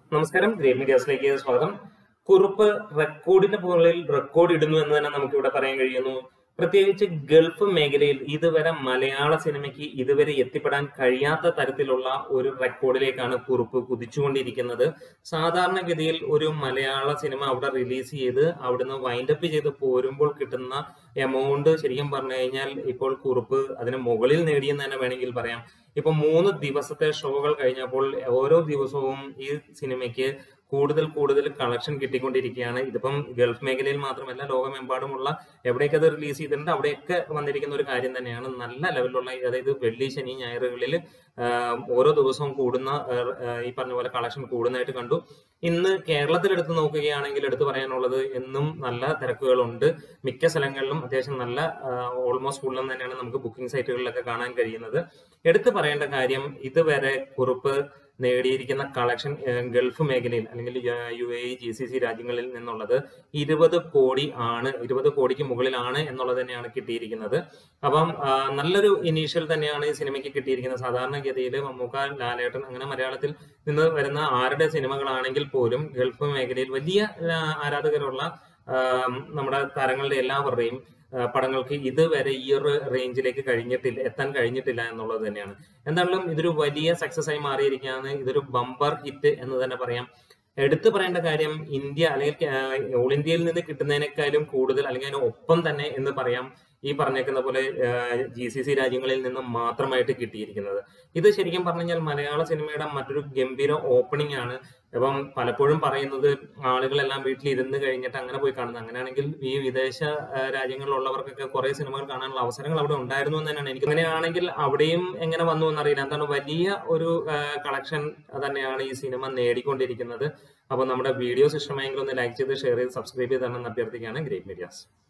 നമസ്കാരം ഗ്രേറ്റ് മീഡിയാസിലേക്ക് സ്വാഗതം കുറിപ്പ് റെക്കോർഡിന്റെ മുകളിൽ റെക്കോർഡ് ഇടുന്നു എന്ന് തന്നെ നമുക്ക് ഇവിടെ പറയാൻ കഴിയുന്നു പ്രത്യേകിച്ച് ഗൾഫ് മേഖലയിൽ ഇതുവരെ മലയാള സിനിമയ്ക്ക് ഇതുവരെ എത്തിപ്പെടാൻ കഴിയാത്ത തരത്തിലുള്ള ഒരു റെക്കോർഡിലേക്കാണ് കുറിപ്പ് കുതിച്ചുകൊണ്ടിരിക്കുന്നത് സാധാരണഗതിയിൽ ഒരു മലയാള സിനിമ അവിടെ റിലീസ് ചെയ്ത് അവിടുന്ന് വൈൻഡപ്പ് ചെയ്ത് പോരുമ്പോൾ കിട്ടുന്ന എമൗണ്ട് ശരിക്കും പറഞ്ഞു കഴിഞ്ഞാൽ ഇപ്പോൾ കുറിപ്പ് അതിന് മുകളിൽ നേടിയെന്ന് തന്നെ വേണമെങ്കിൽ പറയാം ഇപ്പൊ മൂന്ന് ദിവസത്തെ ഷോകൾ കഴിഞ്ഞപ്പോൾ ഓരോ ദിവസവും ഈ സിനിമയ്ക്ക് കൂടുതൽ കൂടുതൽ കളക്ഷൻ കിട്ടിക്കൊണ്ടിരിക്കുകയാണ് ഇതിപ്പം ഗൾഫ് മേഖലയിൽ മാത്രമല്ല ലോകമെമ്പാടുമുള്ള എവിടെയൊക്കെ അത് റിലീസ് ചെയ്തിട്ടുണ്ട് അവിടെയൊക്കെ വന്നിരിക്കുന്ന ഒരു കാര്യം തന്നെയാണ് നല്ല ലെവലിലുള്ള അതായത് വെള്ളി ശനി ഞായറുകളിൽ ഓരോ ദിവസവും കൂടുന്ന ആഹ് ആഹ് ഈ പറഞ്ഞ പോലെ കളക്ഷൻ കൂടുന്നതായിട്ട് കണ്ടു ഇന്ന് കേരളത്തിൽ എടുത്ത് നോക്കുകയാണെങ്കിൽ എടുത്തു പറയാനുള്ളത് എന്നും നല്ല തിരക്കുകളുണ്ട് മിക്ക സ്ഥലങ്ങളിലും അത്യാവശ്യം നല്ല ഓൾമോസ്റ്റ് ഫുള്ളും തന്നെയാണ് നമുക്ക് ബുക്കിംഗ് സൈറ്റുകളിലൊക്കെ കാണാൻ കഴിയുന്നത് എടുത്തു പറയേണ്ട കാര്യം ഇതുവരെ കുറിപ്പ് നേടിയിരിക്കുന്ന കളക്ഷൻ ഗൾഫ് മേഖലയിൽ അല്ലെങ്കിൽ U A E G C C രാജ്യങ്ങളിൽ നിന്നുള്ളത് ഇരുപത് കോടി ആണ് ഇരുപത് കോടിക്ക് മുകളിലാണ് എന്നുള്ളത് തന്നെയാണ് കിട്ടിയിരിക്കുന്നത് അപ്പം ആ, നല്ലൊരു ഇനീഷ്യൽ തന്നെയാണ് ഈ സിനിമയ്ക്ക് കിട്ടിയിരിക്കുന്നത് സാധാരണഗതിയിൽ മമ്മൂക്ക ലാലേട്ടൻ അങ്ങനെ മലയാളത്തിൽ നിന്ന് വരുന്ന ആരുടെ സിനിമകളാണെങ്കിൽ പോലും ഗൾഫ് മേഖലയിൽ വലിയ ആ, ആരാധകരുള്ള ആ, നമ്മുടെ താരങ്ങളുടെ എല്ലാവരുടെയും ആ, പടങ്ങൾക്ക് ഇതുവരെ ഈ ഒരു റേഞ്ചിലേക്ക് കഴിഞ്ഞിട്ടില്ല എത്താൻ കഴിഞ്ഞിട്ടില്ല എന്നുള്ളത് തന്നെയാണ് എന്തായാലും ഇതൊരു വലിയ സക്സസ് ആയി മാറിയിരിക്കുകയാണ് ഇതൊരു ബമ്പർ ഹിറ്റ് എന്ന് തന്നെ പറയാം എടുത്തു പറയേണ്ട കാര്യം ഇന്ത്യ അല്ലെങ്കിൽ ഓൾ ഇന്ത്യയിൽ നിന്ന് കിട്ടുന്നതിനേക്കാളും കൂടുതൽ അല്ലെങ്കിൽ അതിന് ഒപ്പം തന്നെ എന്ന് പറയാം ഈ പറഞ്ഞേക്കുന്ന പോലെ ജി സി സി രാജ്യങ്ങളിൽ നിന്ന് മാത്രമായിട്ട് കിട്ടിയിരിക്കുന്നത് ഇത് ശരിക്കും പറഞ്ഞു കഴിഞ്ഞാൽ മലയാള സിനിമയുടെ മറ്റൊരു ഗംഭീര ഓപ്പണിംഗ് ആണ് അപ്പം പലപ്പോഴും പറയുന്നത് ആളുകളെല്ലാം വീട്ടിൽ ഇരുന്ന് കഴിഞ്ഞിട്ട് അങ്ങനെ പോയി കാണുന്നത് അങ്ങനെയാണെങ്കിൽ ഈ വിദേശ ആ, രാജ്യങ്ങളിലുള്ളവർക്കൊക്കെ കുറെ സിനിമകൾ കാണാനുള്ള അവസരങ്ങൾ അവിടെ ഉണ്ടായിരുന്നു എന്ന് തന്നെയാണ് എനിക്ക് അങ്ങനെയാണെങ്കിൽ അവിടെയും എങ്ങനെ വന്നു എന്നറിയില്ല എന്താണ് വലിയ ഒരു കളക്ഷൻ തന്നെയാണ് ഈ സിനിമ നേടിക്കൊണ്ടിരിക്കുന്നത് അപ്പോൾ നമ്മുടെ വീഡിയോസ് ഇഷ്ടമായെങ്കിൽ ഒന്ന് ലൈക്ക് ചെയ്ത് ഷെയർ ചെയ്ത് സബ്സ്ക്രൈബ് ചെയ്ത് തന്നെ അഭ്യർത്ഥിക്കുകയാണ് ഗ്രേറ്റ് മീഡിയാസ്